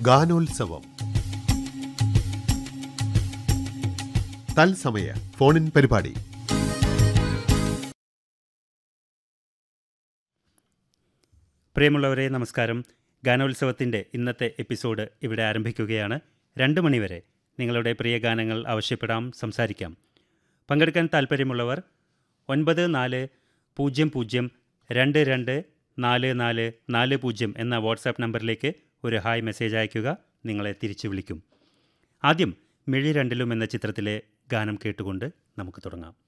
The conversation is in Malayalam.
ഗാനോത്സവം തത്സമയ ഫോണിൻ പരിപാടി പ്രിയമുള്ളവരെ നമസ്കാരം ഗാനോത്സവത്തിൻ്റെ ഇന്നത്തെ എപ്പിസോഡ് ഇവിടെ ആരംഭിക്കുകയാണ് രണ്ട് മണിവരെ നിങ്ങളുടെ പ്രിയ ഗാനങ്ങൾ ആവശ്യപ്പെടാം സംസാരിക്കാം പങ്കെടുക്കാൻ താല്പര്യമുള്ളവർ ഒൻപത് നാല് പൂജ്യം പൂജ്യം രണ്ട് രണ്ട് നാല് നാല് നാല് പൂജ്യം എന്ന വാട്സാപ്പ് നമ്പറിലേക്ക് ഒരു ഹായ് മെസ്സേജ് അയയ്ക്കുക നിങ്ങളെ തിരിച്ചു വിളിക്കും ആദ്യം മിഴി രണ്ടിലും എന്ന ചിത്രത്തിലെ ഗാനം കേട്ടുകൊണ്ട് നമുക്ക് തുടങ്ങാം